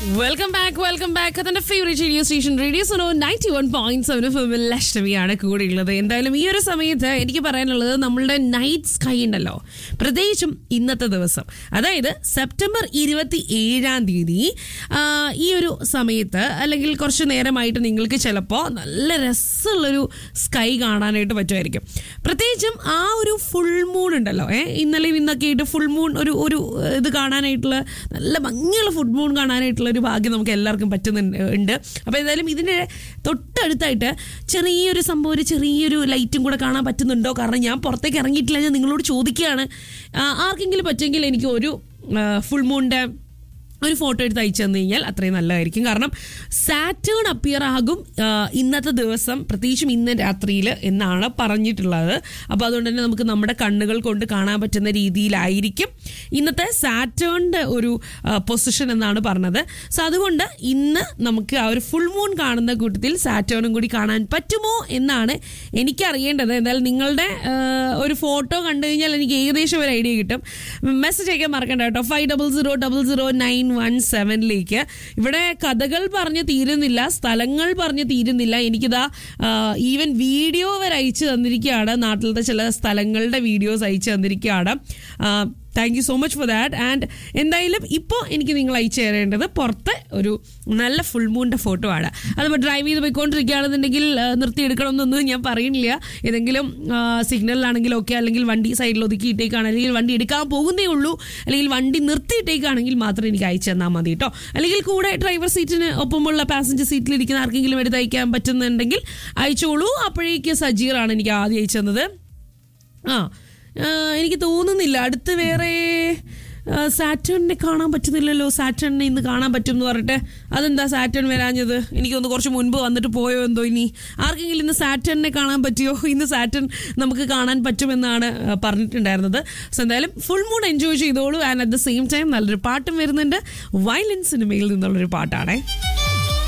welcome back welcome back അതിന്റെ favourite radio station radio Suno ninety one point seven ഫിമിൽ ലക്ഷ്മിയാണ് കൂടെയുള്ളത് എന്തായാലും ഈ ഒരു സമയത്ത് എനിക്ക് പറയാനുള്ളത് നമ്മളുടെ നൈറ്റ് സ്കൈ ഉണ്ടല്ലോ പ്രത്യേകിച്ചും ഇന്നത്തെ ദിവസം അതായത് സെപ്റ്റംബർ ഇരുപത്തി ഏഴാം തീയതി ആ, ഈ ഒരു സമയത്ത് അല്ലെങ്കിൽ കുറച്ച് നേരമായിട്ട് നിങ്ങൾക്ക് ചിലപ്പോൾ നല്ല രസമുള്ളൊരു സ്കൈ കാണാനായിട്ട് പറ്റുമായിരിക്കും പ്രത്യേകിച്ചും ആ ഒരു ഫുൾ മൂൺ ഉണ്ടല്ലോ ഏ ഇന്നലെയും ഇന്നൊക്കെ ആയിട്ട് ഫുൾ മൂൺ ഒരു ഒരു ഇത് കാണാനായിട്ടുള്ള നല്ല ഭംഗിയുള്ള ഫുൾ മൂൺ കാണാനായിട്ടുള്ള ഒരു ഭാഗ്യം നമുക്ക് എല്ലാവർക്കും പറ്റുന്നുണ്ട് ഉണ്ട് അപ്പോൾ എന്തായാലും ഇതിൻ്റെ തൊട്ടടുത്തായിട്ട് ചെറിയൊരു സംഭവം ഒരു ചെറിയൊരു ലൈറ്റും കൂടെ കാണാൻ പറ്റുന്നുണ്ടോ കാരണം ഞാൻ പുറത്തേക്ക് ഇറങ്ങിയിട്ടില്ല ഞാൻ നിങ്ങളോട് ചോദിക്കുകയാണ് ആ, ആർക്കെങ്കിലും പറ്റുമെങ്കിൽ എനിക്ക് ഒരു ഫുൾ മൂണിൻ്റെ ഒരു ഫോട്ടോ എടുത്ത് അയച്ചു തന്നു കഴിഞ്ഞാൽ അത്രയും നല്ലതായിരിക്കും കാരണം സാറ്റേൺ അപ്പിയർ ആകും ആ, ഇന്നത്തെ ദിവസം പ്രത്യേകിച്ചും ഇന്ന് രാത്രിയിൽ എന്നാണ് പറഞ്ഞിട്ടുള്ളത് അപ്പോൾ അതുകൊണ്ട് തന്നെ നമുക്ക് നമ്മുടെ കണ്ണുകൾ കൊണ്ട് കാണാൻ പറ്റുന്ന രീതിയിലായിരിക്കും ഇന്നത്തെ സാറ്റേണിൻ്റെ ഒരു പൊസിഷൻ എന്നാണ് പറഞ്ഞത് സോ അതുകൊണ്ട് ഇന്ന് നമുക്ക് ആ ഒരു ഫുൾ മൂൺ കാണുന്ന കൂട്ടത്തിൽ സാറ്റേണും കൂടി കാണാൻ പറ്റുമോ എന്നാണ് എനിക്ക് അറിയേണ്ടത് എന്തായാലും നിങ്ങളുടെ ആ, ഒരു ഫോട്ടോ കണ്ടു കഴിഞ്ഞാൽ എനിക്ക് ഏകദേശം ഒരു ഐഡിയ കിട്ടും മെസ്സേജ് അയക്കാൻ മറക്കണ്ട കേട്ടോ five double zero double zero nine one സെവനിലേക്ക് ഇവിടെ കഥകൾ പറഞ്ഞ് തീരുന്നില്ല സ്ഥലങ്ങൾ പറഞ്ഞ് തീരുന്നില്ല എനിക്കിതാ ഈവൻ വീഡിയോ വരെ അയച്ചു തന്നിരിക്കുകയാണ് നാട്ടിലത്തെ ചില സ്ഥലങ്ങളുടെ വീഡിയോസ് അയച്ചു തന്നിരിക്കുകയാണ് thank you so much for that and എന്തായാലും ഇപ്പോൾ എനിക്ക് നിങ്ങൾ അയച്ചു തരേണ്ടത് പുറത്ത് ഒരു നല്ല ഫുൾ മൂണിൻ്റെ ഫോട്ടോ ആണ് അതിപ്പോൾ ഡ്രൈവ് ചെയ്ത് പോയിക്കൊണ്ടിരിക്കുകയാണെന്നുണ്ടെങ്കിൽ ആ, നിർത്തിയെടുക്കണമെന്നൊന്നും ഞാൻ പറയുന്നില്ല ഏതെങ്കിലും സിഗ്നലിലാണെങ്കിലും ഒക്കെ അല്ലെങ്കിൽ വണ്ടി സൈഡിൽ ഒതുക്കിയിട്ടേക്കാണ് അല്ലെങ്കിൽ വണ്ടി എടുക്കാൻ പോകുന്നേ ഉള്ളൂ അല്ലെങ്കിൽ വണ്ടി നിർത്തിയിട്ടേക്കാണെങ്കിൽ മാത്രം എനിക്ക് അയച്ചു തന്നാൽ മതി കേട്ടോ അല്ലെങ്കിൽ കൂടെ ഡ്രൈവർ സീറ്റിന് ഒപ്പമുള്ള പാസഞ്ചർ സീറ്റിൽ ഇരിക്കുന്ന ആർക്കെങ്കിലും എടുത്ത് അയക്കാൻ പറ്റുന്നുണ്ടെങ്കിൽ അയച്ചോളൂ അപ്പോഴേക്ക് സജീറാണ് എനിക്ക് ആദ്യം അയച്ചു തന്നത് ആ ആ, എനിക്ക് തോന്നുന്നില്ല അടുത്ത് വേറെ സാറ്റേണിനെ കാണാൻ പറ്റുന്നില്ലല്ലോ സാറ്റേണിനെ ഇന്ന് കാണാൻ പറ്റും എന്ന് പറഞ്ഞിട്ട് അതെന്താ സാറ്റേൺ വരാഞ്ഞത് എനിക്കൊന്ന് കുറച്ച് മുൻപ് വന്നിട്ട് പോയോ എന്തോ ഇനി ആർക്കെങ്കിലും ഇന്ന് സാറ്റേണിനെ കാണാൻ പറ്റിയോ ഇന്ന് സാറ്റേൺ നമുക്ക് കാണാൻ പറ്റുമെന്നാണ് ആ, പറഞ്ഞിട്ടുണ്ടായിരുന്നത് സോ എന്തായാലും ഫുൾ മൂഡ് എൻജോയ് ചെയ്തോളൂ and at the same time നല്ലൊരു പാട്ടും വരുന്നുണ്ട് വയലൻസ് സിനിമയിൽ നിന്നുള്ളൊരു പാട്ടാണേ